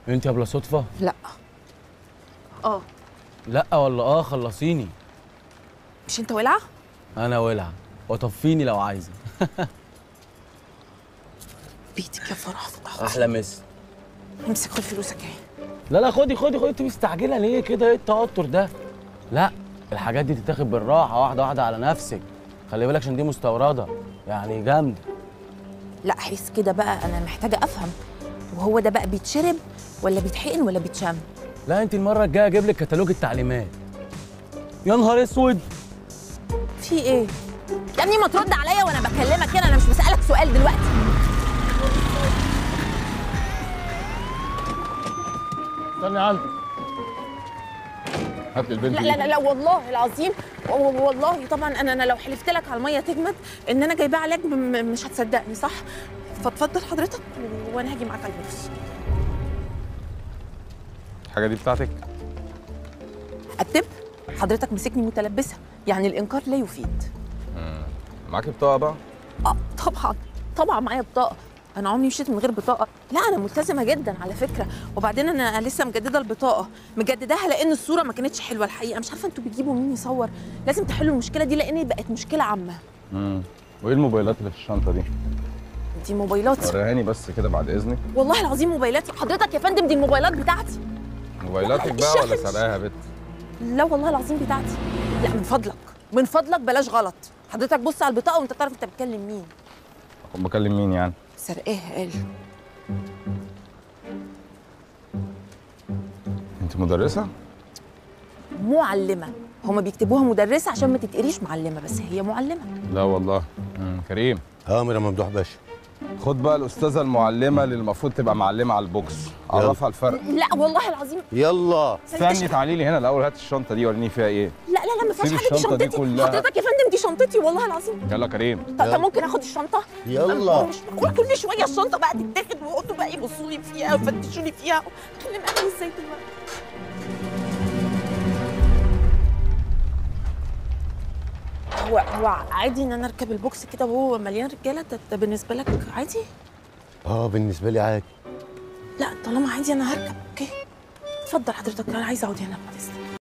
انت يا بلا صدفه لا اه لا ولا اه خلصيني مش انت ولعه انا ولع وطفيني لو عايزه بيتك يا فرح احلى مس امسك خد فلوسك اهي لا لا خدي خدي خدي انت مستعجله ليه كده ايه التوتر ده لا الحاجات دي تتاخد بالراحه واحده واحده على نفسك خلي بالك عشان دي مستورده يعني جامده لا حس كده بقى انا محتاجه افهم وهو ده بقى بيتشرب ولا بيتحقن ولا بيتشم لا انت المره الجايه اجيب لك كتالوج التعليمات يا نهار اسود في ايه يا ابني ما ترد عليا وانا بكلمك هنا انا مش بسالك سؤال دلوقتي استني يا علي هات لي البنت لا دي. لا لا, لا والله العظيم و- و- والله طبعا انا انا لو حلفت لك على الميه تجمد ان انا جايباه علاج م- م- مش هتصدقني صح فاتفضل حضرتك و- وانا هاجي معاك على البوكس الحاجه دي بتاعتك اكتب حضرتك مسكني متلبسه يعني الانكار لا يفيد معاكي بطاقه بقى اه طبعا طبعا معايا بطاقه انا عمري مشيت من غير بطاقه لا انا ملتزمه جدا على فكره وبعدين انا لسه مجدده البطاقه مجدداها لان الصوره ما كانتش حلوه الحقيقه مش عارفه انتوا بتجيبوا مين يصور لازم تحلوا المشكله دي لان بقت مشكله عامه امم وايه الموبايلات اللي في الشنطه دي دي موبايلاتي وريهاني بس كده بعد اذنك والله العظيم موبايلاتي حضرتك يا فندم دي الموبايلات بتاعتي موبايلاتك بقى ولا سرقاها يا بت لا والله العظيم بتاعتي لا من فضلك من فضلك بلاش غلط حضرتك بص على البطاقه وانت تعرف انت بتكلم مين اكون بكلم مين يعني سرقاها قال انت مدرسه معلمه هما بيكتبوها مدرسه عشان ما تتقريش معلمه بس هي معلمه لا والله امم كريم امر يا ممدوح باشا خد بقى الاستاذه المعلمه اللي المفروض تبقى معلمه على البوكس عرفها الفرق لا والله العظيم يلا استني تعالي لي هنا الاول هات الشنطه دي وريني فيها ايه لا لا لا ما فيهاش سيب حاجه دي الشنطة دي شنطتي كلها. حضرتك يا فندم دي شنطتي والله العظيم يلا كريم طب طب ممكن اخد الشنطه يلا. مش معقول كل شويه الشنطه بقى تتاخد ويقعدوا بقى يبصوا لي فيها ويفتشوا لي فيها اتكلم انا ازاي دلوقتي هو هو عادي ان انا اركب البوكس كده وهو مليان رجاله ده, ده بالنسبه لك عادي؟ اه بالنسبه لي عادي لا طالما عادي انا هركب اوكي اتفضل حضرتك انا عايزه اقعد هنا بعد اذنك